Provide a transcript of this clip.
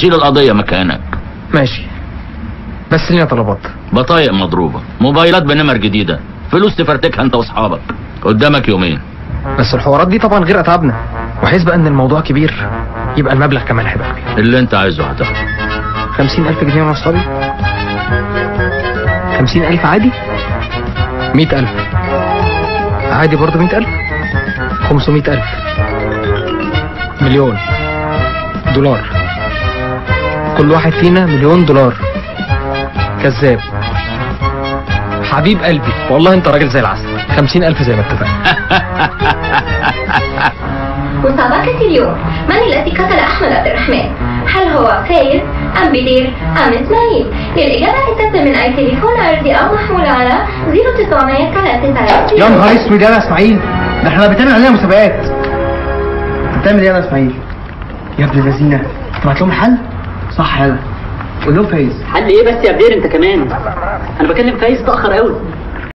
شيل القضية مكانك ماشي بس لينا طلبات بطايق مضروبة موبايلات بنمر جديدة فلوس تفرتكها انت واصحابك قدامك يومين بس الحوارات دي طبعا غير اتعابنا وحيث بقى ان الموضوع كبير يبقى المبلغ كمان هيبقى كبير اللي انت عايزه هتاخده خمسين ألف جنيه وانا اصحابي خمسين ألف عادي مئة ألف عادي برضه مئة ألف خمسمائة ألف مليون دولار كل واحد فينا مليون دولار كذاب حبيب قلبي والله انت راجل زي العسل خمسين ألف زي ما اتفقنا مسابقة اليوم من الذي قتل أحمد عبد الرحمن؟ هل هو فايز أم بدير أم إسماعيل؟ للإجابة اتصل من أي تليفون أرضي أو محمول على 0900 3 يا نهار اسود يا اسماعيل ده احنا بيتعمل علينا مسابقات انت بتعمل ايه يا اسماعيل يا ابن اللذينه انت بعت لهم الحل صح يلا قول لهم فايز حل ايه بس يا بدير انت كمان انا بكلم فايز اتاخر قوي